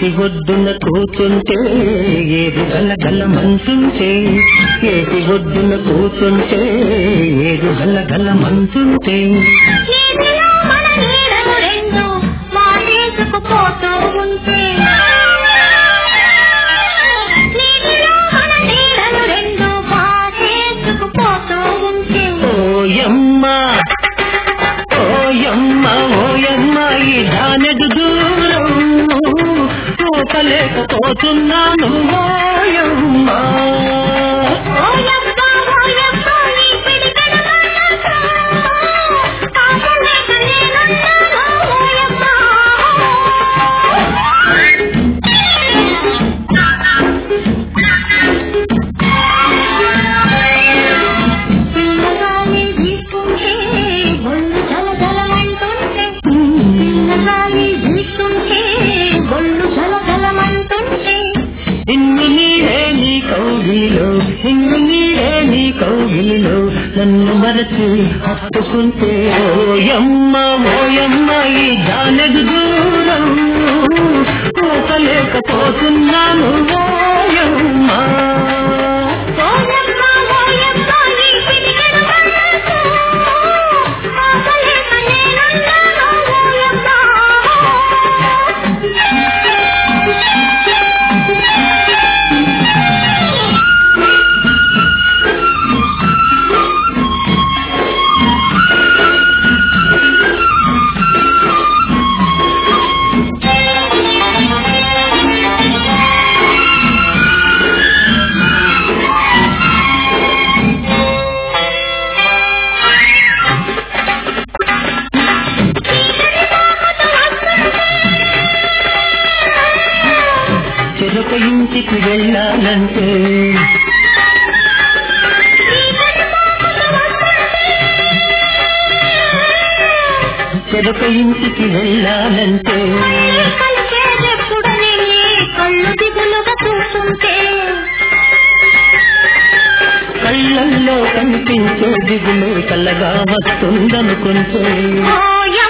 ఏటి ఒడ్డున కూర్చుంటే ఏది గలగలమంటుంటే ఏటి ఒడ్డున కూర్చుంటే ఏది గలగలమంటుంటే నీటిలో మన నీడలు రెండు మాటేసుకుపోతూ ఉంటే నీటిలో మన నీడలు రెండు మాటేసుకుపోతూ ఉంటే ఓయమ్మ ఓయమ్మ ఓయమ్మ ఈ దానెడు దూరం చూపలేకపోతున్నాను ఓయమ్మ ఓయబ్బా ఓయబ్బా ఈ పిడికెడ మనసు కాపలేక నేనున్నాను ఓయబ్బా పిల్లగాలి వీస్తుంటే ఒళ్ళు జలజలమంటుంటే పిల్లగాలి వీస్తుంటే ఒళ్ళు జలజలమంటుంటే ఇన్ను నీరే నీ కౌగిలిలో ఇన్ను నీరే నీ కౌగిలిలో నన్ను మరచి హత్తుకుంటే ఓయమ్మ ఓయమ్మ ఈ జానెడు దూరం కూపలేకపోతున్నాను ఓయమ్మ ఓయబ్బా ఓయబ్బా ఈ పిడికెడ మనసు కాపలేక నేనున్నాను ఓయబ్బా చెరొక ఇంటికి వెళ్ళాలంటే చెరొక ఇంటికి వెళ్ళాలంటే కలిసేదెప్పుడని కళ్ళు దిగులుగా చూస్తుంటే కళ్ళల్లో కనిపించే దిగులు కలగా వస్తుందనుకుంటే ఓ